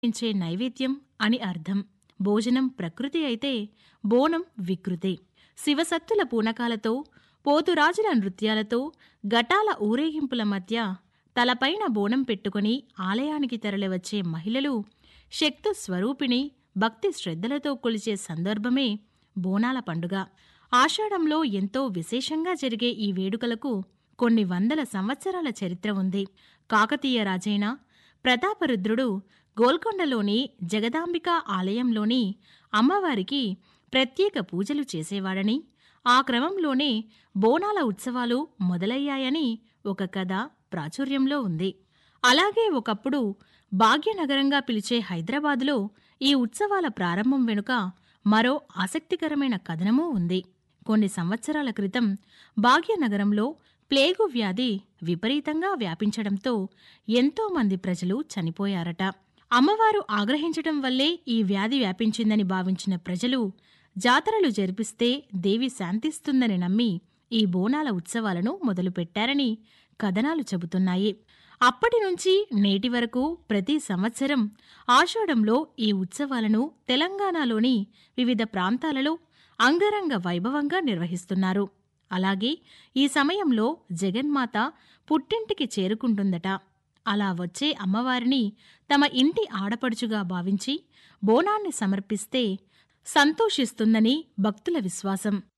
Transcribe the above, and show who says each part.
Speaker 1: ఇచ్చే నైవేద్యం అని అర్థం భోజనం ప్రకృతి అయితే బోనం వికృతే శివసత్తుల పూనకాలతో పోతురాజుల నృత్యాలతో ఘటాల ఊరేగింపుల మధ్య తలపైన బోనం పెట్టుకుని ఆలయానికి తరలివచ్చే మహిళలు శక్తు స్వరూపిణి భక్తి శ్రద్ధలతో కొలిచే సందర్భమే బోనాల పండుగ ఆషాఢంలో ఎంతో విశేషంగా జరిగే ఈ వేడుకలకు కొన్ని వందల సంవత్సరాల చరిత్ర ఉంది కాకతీయ రాజైన ప్రతాపరుద్రుడు గోల్కొండలోని జగదాంబిక ఆలయంలోని అమ్మవారికి ప్రత్యేక పూజలు చేసేవాడని ఆ క్రమంలోనే బోనాల ఉత్సవాలు మొదలయ్యాయని ఒక కథ ప్రాచుర్యంలో ఉంది అలాగే ఒకప్పుడు భాగ్యనగరంగా పిలిచే హైదరాబాదులో ఈ ఉత్సవాల ప్రారంభం వెనుక మరో ఆసక్తికరమైన కథనమూ ఉంది కొన్ని సంవత్సరాల క్రితం భాగ్యనగరంలో ప్లేగు వ్యాధి విపరీతంగా వ్యాపించడంతో ఎంతో మంది ప్రజలు చనిపోయారట అమ్మవారు ఆగ్రహించటం వల్లే ఈ వ్యాధి వ్యాపించిందని భావించిన ప్రజలు జాతరలు జరిపిస్తే దేవి శాంతిస్తుందని నమ్మి ఈ బోనాల ఉత్సవాలను మొదలుపెట్టారని కథనాలు చెబుతున్నాయి అప్పటి నుంచి నేటి వరకు ప్రతి సంవత్సరం ఆషాఢంలో ఈ ఉత్సవాలను తెలంగాణలోని వివిధ ప్రాంతాలలో అంగరంగ వైభవంగా నిర్వహిస్తున్నారు అలాగే ఈ సమయంలో జగన్మాత పుట్టింటికి చేరుకుంటుందట అలా వచ్చే అమ్మవారిని తమ ఇంటి ఆడపడుచుగా భావించి బోనాన్ని సమర్పిస్తే సంతోషిస్తుందని భక్తుల విశ్వాసం